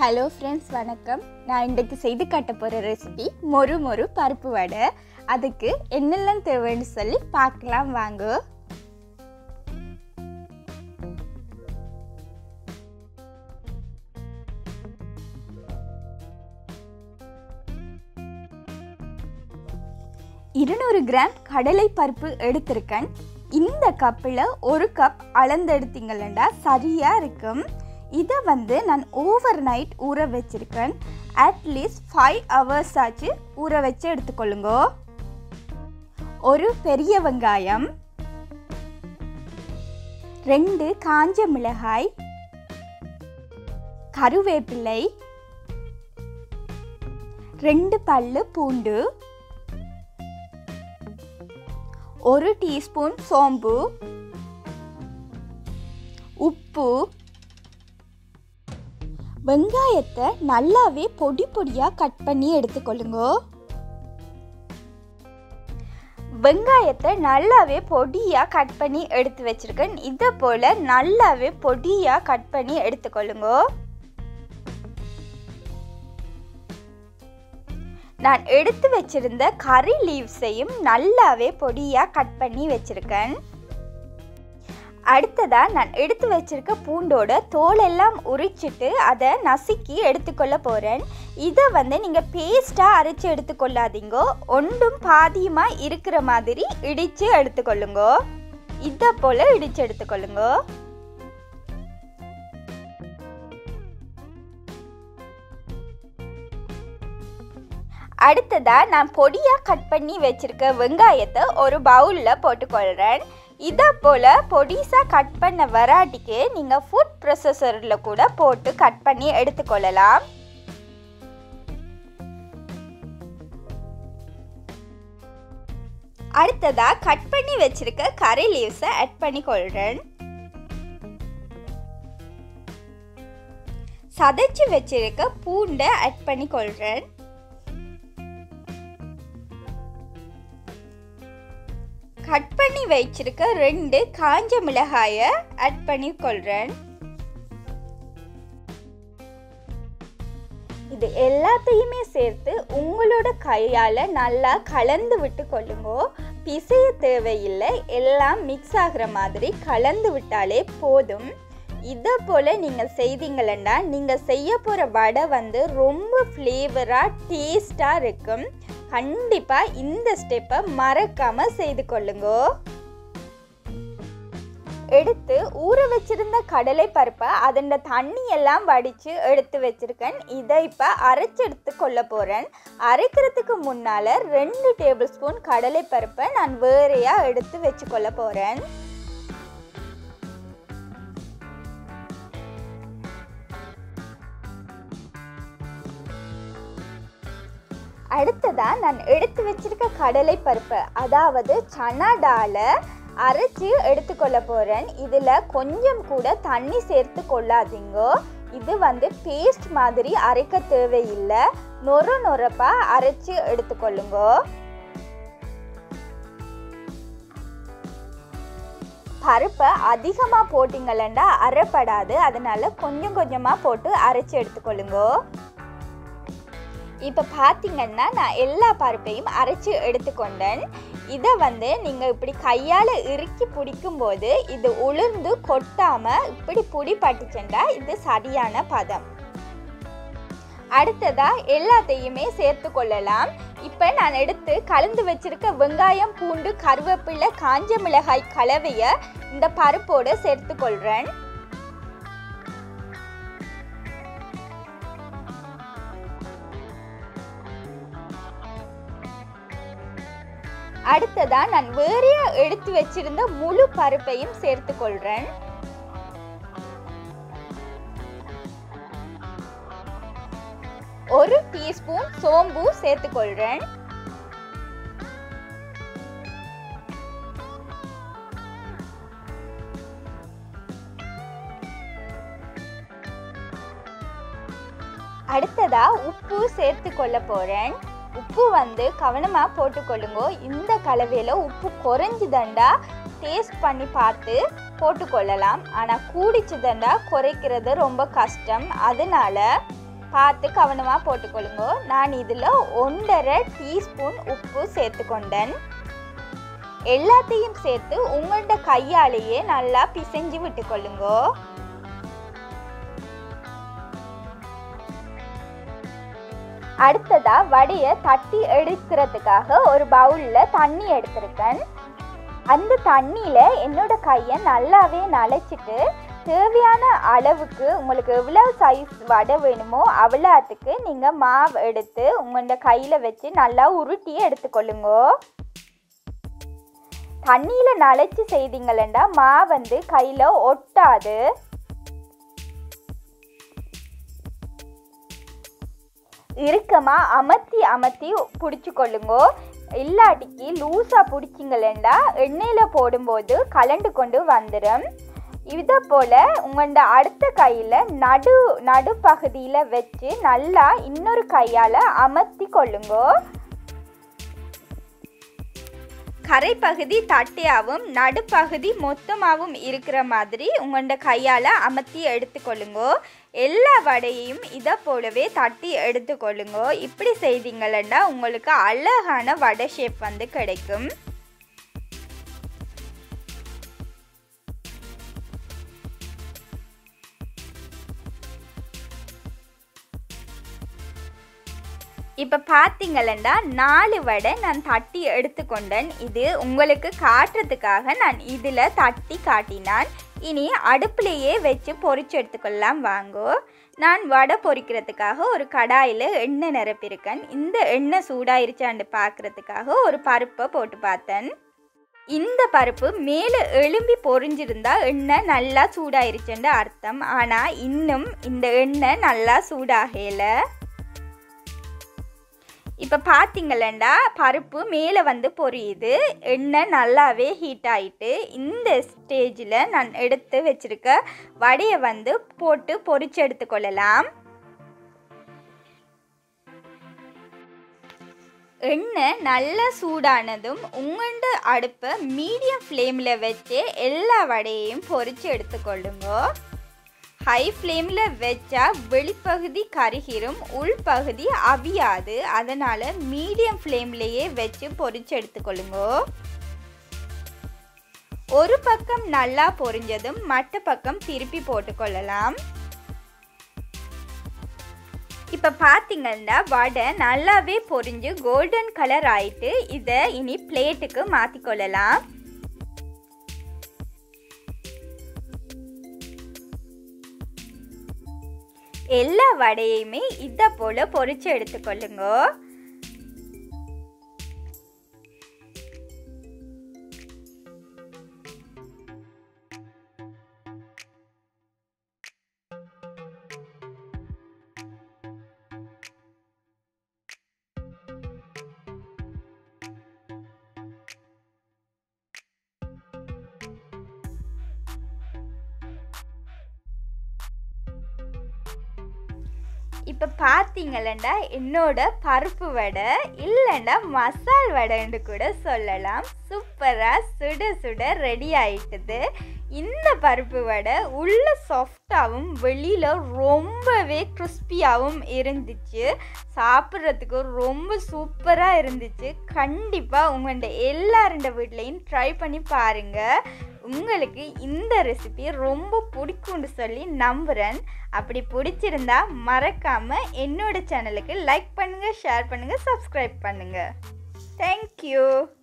hello friends வணக்கம் நான் இன்றைக்கு செய்து காட்ட போகிற ரெசிபி மொறு மொறு பருப்பு வடை அதுக்கு என்னெல்லாம் தேவைன்னு சொல்லி பார்க்கலாம் வாங்க இருநூறு கிராம் கடலை பருப்பு எடுத்திருக்கேன் இந்த கப்பில் ஒரு கப் அளந்தெடுத்தீங்களா சரியாக இருக்கும் இதை வந்து நான் ஓவர் நைட் ஊற வச்சிருக்கேன் அட்லீஸ்ட் ஃபைவ் ஹவர்ஸ் ஆச்சு ஊற வச்சு எடுத்துக்கொள்ளுங்க ஒரு பெரிய வெங்காயம் ரெண்டு காஞ்ச மிளகாய் கருவேப்பிலை ரெண்டு பல்லு பூண்டு ஒரு டீஸ்பூன் சோம்பு உப்பு வெங்காயத்தை நல்லாவே பொடி பொடியாக கட் பண்ணி எடுத்துக்கொள்ளுங்க வெங்காயத்தை நல்லாவே பொடியாக கட் பண்ணி எடுத்து வச்சிருக்கேன் இதை போல் நல்லாவே பொடியாக கட் பண்ணி எடுத்துக்கொள்ளுங்க நான் எடுத்து வச்சிருந்த கறி லீவ்ஸையும் நல்லாவே பொடியாக கட் பண்ணி வச்சிருக்கேன் அடுத்ததாக நான் எடுத்து வச்சிருக்க பூண்டோட தோலெல்லாம் உரிச்சிட்டு அதை நசுக்கி எடுத்துக்கொள்ள போகிறேன் இதை வந்து நீங்கள் பேஸ்ட்டாக அரைச்சி எடுத்துக்கொள்ளாதீங்க ஒன்றும் பாதியமாக இருக்கிற மாதிரி இடித்து எடுத்துக்கொள்ளுங்க இதை போல் இடித்து எடுத்துக்கொள்ளுங்க அடுத்ததாக நான் பொடியாக கட் பண்ணி வச்சுருக்க வெங்காயத்தை ஒரு பவுலில் போட்டுக்கொள்கிறேன் இதை போல் பொடிசாக கட் பண்ண வராட்டிக்கு நீங்கள் ஃபுட் ப்ரொசஸரில் கூட போட்டு கட் பண்ணி எடுத்துக்கொள்ளலாம் அடுத்ததாக கட் பண்ணி வச்சுருக்க கறி லீவ்ஸை ஆட் பண்ணி கொள்கிறேன் சதைச்சி வச்சிருக்க பூண்டை ஆட் பண்ணி கொள்கிறேன் கட் பண்ணி வச்சிருக்க ரெண்டு காஞ்ச மிளகாயை ஆட் பண்ணி கொள்கிறேன் இது எல்லாத்தையுமே சேர்த்து உங்களோட கையால் நல்லா கலந்து விட்டு கொள்ளுங்க பிசைய தேவையில்லை எல்லாம் மிக்ஸ் ஆகிற மாதிரி கலந்து விட்டாலே போதும் இதை போல் நீங்கள் செய்தீங்களா நீங்கள் செய்ய போகிற வடை வந்து ரொம்ப ஃப்ளேவராக டேஸ்ட்டாக இருக்கும் கண்டிப்பாக இந்த ஸ்டெப்பை மறக்காமல் செய்து கொள்ளுங்க எடுத்து ஊற வச்சிருந்த கடலை பருப்பை அதன் தண்ணி எல்லாம் வடித்து எடுத்து வச்சிருக்கேன் இதை இப்போ அரைச்சி எடுத்து கொள்ள போகிறேன் அரைக்கிறதுக்கு முன்னால் ரெண்டு டேபிள் ஸ்பூன் கடலை பருப்பை நான் வேறையாக எடுத்து வச்சுக்கொள்ள போகிறேன் அடுத்ததாக நான் எடுத்து வச்சிருக்க கடலை பருப்பு அதாவது சனா டாலை அரைச்சி எடுத்துக்கொள்ள போகிறேன் இதில் கொஞ்சம் கூட தண்ணி சேர்த்து கொள்ளாதீங்க இது வந்து பேஸ்ட் மாதிரி அரைக்க தேவையில்லை நொற நொறப்பாக அரைச்சி எடுத்துக்கொள்ளுங்க பருப்பை அதிகமாக போட்டிங்களா அரைப்படாது அதனால கொஞ்சம் கொஞ்சமாக போட்டு அரைச்சி எடுத்துக்கொள்ளுங்க இப்போ பார்த்தீங்கன்னா நான் எல்லா பருப்பையும் அரைச்சி எடுத்துக்கொண்டேன் இதை வந்து நீங்கள் இப்படி கையால் இறுக்கி பிடிக்கும்போது இது உளுர்ந்து கொட்டாமல் இப்படி புடி பட்டுச்சுண்டா இது சரியான பதம் அடுத்ததாக எல்லாத்தையுமே சேர்த்து கொள்ளலாம் இப்போ நான் எடுத்து கலந்து வச்சிருக்க வெங்காயம் பூண்டு கருவேப்பிலை காஞ்ச மிளகாய் கலவையை இந்த பருப்போடு சேர்த்து கொள்கிறேன் அடுத்ததா நான் வேறையா எடுத்து வச்சிருந்த முழு பருப்பையும் சேர்த்து கொள்றேன் ஒரு டீஸ்பூன் சோம்பு சேர்த்து கொள்றேன் அடுத்ததா உப்பு சேர்த்து கொள்ள போறேன் உப்பு வந்து கவனமாக போட்டுக்கொள்ளுங்க இந்த கலவையில் உப்பு குறைஞ்சுதண்டா டேஸ்ட் பண்ணி பார்த்து போட்டுக்கொள்ளலாம் ஆனால் கூடிச்சுதண்டா குறைக்கிறது ரொம்ப கஷ்டம் அதனால பார்த்து கவனமாக போட்டுக்கொள்ளுங்க நான் இதில் ஒன்றரை டீஸ்பூன் உப்பு சேர்த்துக்கொண்டேன் எல்லாத்தையும் சேர்த்து உங்கள்ட கையாலேயே நல்லா பிசைஞ்சு விட்டுக்கொள்ளுங்க அடுத்ததா வடையை தட்டி எடுக்கிறதுக்காக ஒரு பவுலில் தண்ணி எடுத்திருக்கேன் அந்த தண்ணியில் என்னோட கையை நல்லாவே நனைச்சிட்டு தேவையான அளவுக்கு உங்களுக்கு எவ்வளோ சைஸ் வடை வேணுமோ அவ்வளோத்துக்கு நீங்கள் மாவு எடுத்து உங்களோட கையில் வச்சு நல்லா உருட்டி எடுத்துக்கொள்ளுங்க தண்ணியில் நனைச்சி செய்தீங்களா மா வந்து கையில் ஒட்டாது இறுக்கமா அமர்த்தி அமர்த்தி பிடிச்சி கொள்ளுங்கோ இல்லாட்டிக்கு லூஸாக பிடிச்சிங்களேண்டா எண்ணெயில் போடும்போது கலண்டு கொண்டு வந்துடும் இதை போல் உங்களோட அடுத்த கையில் நடு நடுப்பகுதியில் வச்சு நல்லா இன்னொரு கையால் அமர்த்தி கொள்ளுங்கோ கரைப்பகுதி தட்டையாகவும் நடுப்பகுதி மொத்தமாகவும் இருக்கிற மாதிரி உங்களோட கையால் அமர்த்தி எடுத்துக்கொள்ளுங்கோ எல்லா வடையையும் இதை போலவே தட்டி எடுத்துக்கொள்ளுங்கோ இப்படி செய்தீங்களா உங்களுக்கு அழகான வடை ஷேப் வந்து கிடைக்கும் இப்போ பார்த்தீங்களா நாலு வடை நான் தட்டி எடுத்துக்கொண்டேன் இது உங்களுக்கு காட்டுறதுக்காக நான் இதில் தட்டி காட்டினான் இனி அடுப்புலையே வச்சு பொரிச்சு எடுத்துக்கொள்ளலாம் வாங்கோ நான் வடை பொரிக்கிறதுக்காக ஒரு கடாயில் எண்ணெய் நிரப்பியிருக்கேன் இந்த எண்ணெய் சூடாயிருச்சான்னு பார்க்குறதுக்காக ஒரு பருப்பை போட்டு பார்த்தேன் இந்த பருப்பு மேலே எலும்பி பொறிஞ்சிருந்தா எண்ணெய் நல்லா சூடாயிருச்சுன்னு அர்த்தம் ஆனால் இன்னும் இந்த எண்ணெய் நல்லா சூடாகலை இப்போ பார்த்தீங்களா பருப்பு மேலே வந்து பொரியுது எண்ணெய் நல்லாவே ஹீட் ஆகிட்டு இந்த ஸ்டேஜில் நான் எடுத்து வச்சுருக்க வடையை வந்து போட்டு பொரிச்சு எடுத்துக்கொள்ளலாம் எண்ணெய் நல்லா சூடானதும் உங்கள்ட அடுப்பை மீடியம் ஃப்ளேமில் வச்சு எல்லா வடையையும் பொரித்து எடுத்துக்கொள்ளுங்க ஹை ஃப்ளேமில் வச்சா வெளிப்பகுதி கருகிரும் உள்பகுதி அவியாது அதனால் மீடியம் ஃப்ளேம்லேயே வச்சு பொரிச்சு எடுத்துக்கொள்ளுங்க ஒரு பக்கம் நல்லா பொரிஞ்சதும் மற்ற பக்கம் திருப்பி போட்டுக்கொள்ளலாம் இப்போ பார்த்தீங்கன்னா வடை நல்லாவே பொரிஞ்சு கோல்டன் கலர் ஆயிட்டு இதை இனி பிளேட்டுக்கு மாற்றிக்கொள்ளலாம் எல்லா வடையுமே இதை போல் பொரிச்சு எடுத்துக்கொள்ளுங்க இப்போ பார்த்தீங்களா என்னோட பருப்பு வடை இல்லைன்னா மசால் வடைன்னு கூட சொல்லலாம் சூப்பராக சுட சுட ரெடி ஆயிட்டுது இந்த பருப்பு வடை உள்ள சாஃப்டாகவும் வெளியில் ரொம்பவே கிறிஸ்பியாகவும் இருந்துச்சு சாப்பிட்றதுக்கு ரொம்ப சூப்பராக இருந்துச்சு கண்டிப்பாக உங்கள்ட எல்லாருண்ட வீட்லேயும் ட்ரை பண்ணி பாருங்கள் உங்களுக்கு இந்த ரெசிபி ரொம்ப பிடிக்கும்னு சொல்லி நம்புகிறேன் அப்படி பிடிச்சிருந்தா மறக்காமல் என்னோட சேனலுக்கு லைக் பண்ணுங்கள் ஷேர் பண்ணுங்கள் சப்ஸ்கிரைப் பண்ணுங்கள் தேங்க்யூ